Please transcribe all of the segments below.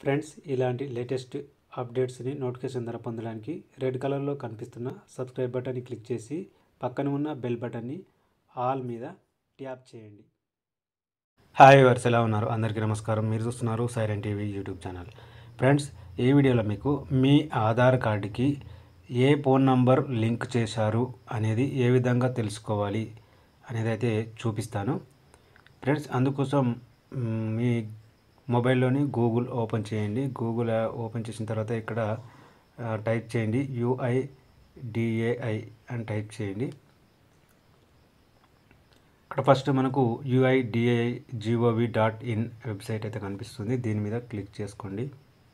friends ఇలాంటి latest అప్డేట్స్ని notification ద్వారా పొందడానికి రెడ్ కలర్లో కనిపిస్తున్న సబ్స్క్రైబ్ బటన్ని క్లిక్ చేసి పక్కన ఉన్న బెల్ బటన్ని ఆల్ మీద ట్యాప్ చేయండి హాయ్ వర్స్ ఎలా ఉన్నారు అందరికీ నమస్కారం మీరు చూస్తున్నారు silent TV YouTube channel friends ఈ వీడియోలో మీకు మీ ఆధార్ కార్డుకి ఏ ఫోన్ నంబర్ లింక్ చేశారు అనేది ఏ విధంగా తెలుసుకోవాలి అనేది అయితే చూపిస్తాను ఫ్రెండ్స్ అందుకోసం మ్, మీ మొబైల్లోని గూగుల్ ఓపెన్ చేయండి గూగుల్ ఆ, ఓపెన్ చేసిన తర్వాత ఇక్కడ ఆ, టైప్ చేయండి యుఐ డిఏఐ అని టైప్ చేయండి ఇక్కడ ఫస్ట్ మనకు UIDAI gov dot in website అయితే కనిపిస్తుంది దీని మీద క్లిక్ చేసుకోండి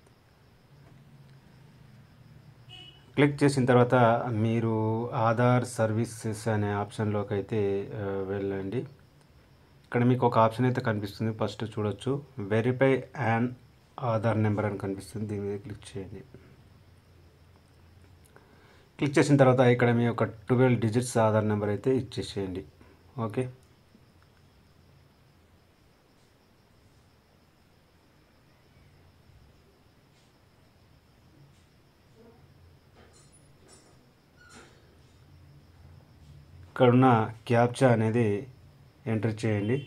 క్లిక్ చేసిన తర్వాత మీరు ఆధార్ సర్వీసెస్ అనే ఆప్షన్లోకి అయితే ఆ, వెళ్ళండి ఇక్కడ మీకు ఒక ఆప్షన్ అయితే కనిపిస్తుంది ఫస్ట్ చూడొచ్చు వెరిఫై యాన్ ఆధార్ నెంబర్ అని కనిపిస్తుంది దీని మీద క్లిక్ చేయండి క్లిక్ చేసిన తర్వాత ఇక్కడ మీ యొక్క ట్వెల్వ్ డిజిట్స్ ఆధార్ నెంబర్ అయితే ఇచ్చేసేయండి ఓకే ఇక్కడ ఉన్న క్యాప్చా అనేది ఎంటర్ చేయండి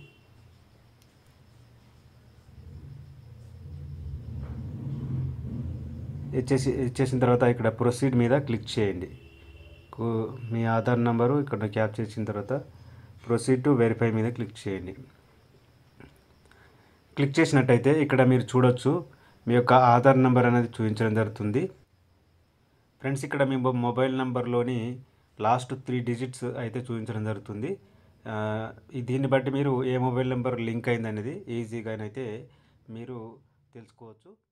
ఇచ్చేసి ఇచ్చేసిన తర్వాత ఇక్కడ ప్రొసీడ్ మీద క్లిక్ చేయండి కు- మీ ఆధార్ నంబరు ఇక్కడ క్యాప్చర్ ఇచ్చిన తర్వాత ప్రొసీడ్ టు వెరిఫై మీద క్లిక్ చేయండి క్లిక్ చేసినట్టయితే ఇక్కడ మీరు చూడొచ్చు మీ యొక్క ఆధార్ నెంబర్ అనేది చూపించడం జరుగుతుంది ఫ్రెండ్స్ ఇక్కడ మీ మొ- మొబైల్ నెంబర్లోని లాస్ట్ త్రీ డిజిట్స్ అయితే చూపించడం జరుగుతుంది ఆ, ఈ- దీన్ని బట్టి మీరు ఏ మొబైల్ నెంబర్ లింక్ అయింది అనేది ఈజీగానైతే మీరు తెలుసుకోవచ్చు